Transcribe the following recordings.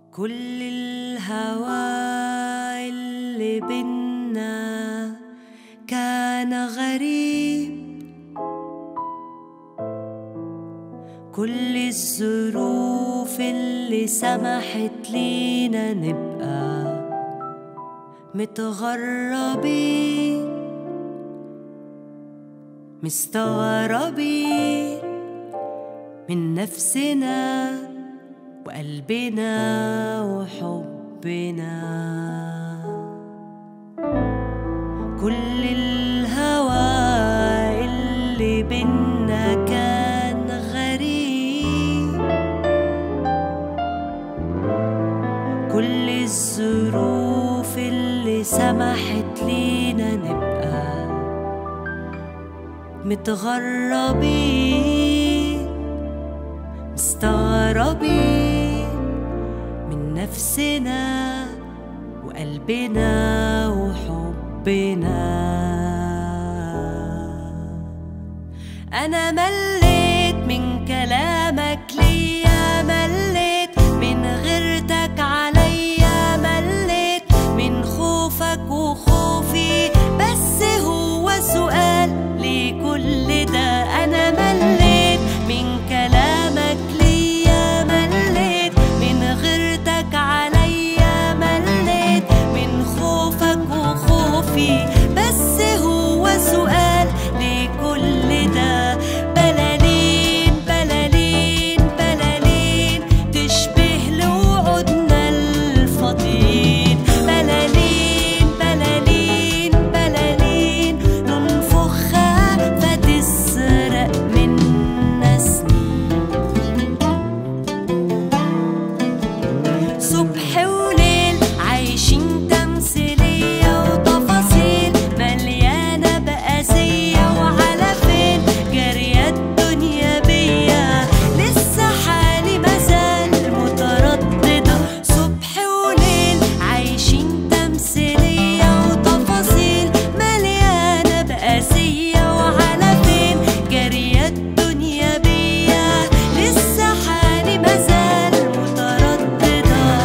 كل الهوى اللي بينا كان غريب كل الظروف اللي سمحت لينا نبقى متغربين مستغربين من نفسنا وقلبنا وحبنا كل الهوى اللي بينا كان غريب كل الظروف اللي سمحت لينا نبقى متغربين مستغربين من نفسنا وقلبنا وحبنا أنا مليت من كلامك ليا مليت من غيرتك عليا مليت من خوفك وخوفي بس هو سؤال ليه كل ده أنا مليت من كلامك ليا مليت من غيرتك عليا مليت من خوفك وخوفي بس هو سؤال ليه كل ده بلالين بلالين بلالين تشبه لوعودنا الفضيل بلالين بلالين بلالين ننفخها فتسرق منا سنين صبح وليل عايشين تمثيلية وتفاصيل مليانة بقاسية وعلى فين جارية الدنيا بيا لسه حالي مازال مترددة صبح وليل عايشين تمثيلية وتفاصيل مليانة بقاسية وعلى فين جارية الدنيا بيا لسه حالي مازال مترددة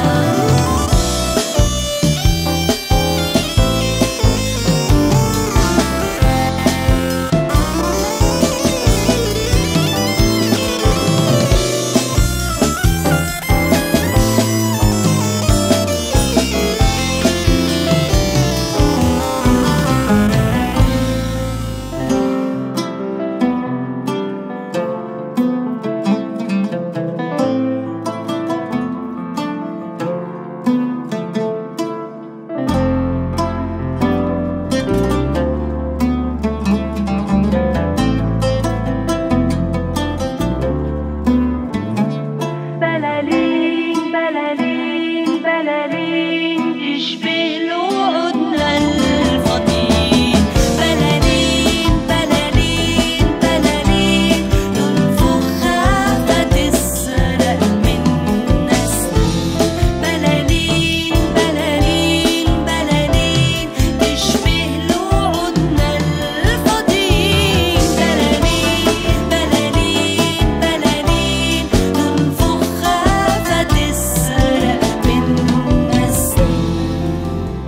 بلالين بلالين بلالين تشبه لوعودنا الفضيل بلالين بلالين بلالين ننفخها فتسرق منا سنين بلالين بلالين بلالين تشبه لوعودنا الفضيل بلالين بلالين بلالين ننفخها فتسرق منا سنين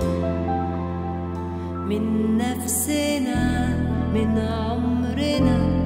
من نفسنا من عمرنا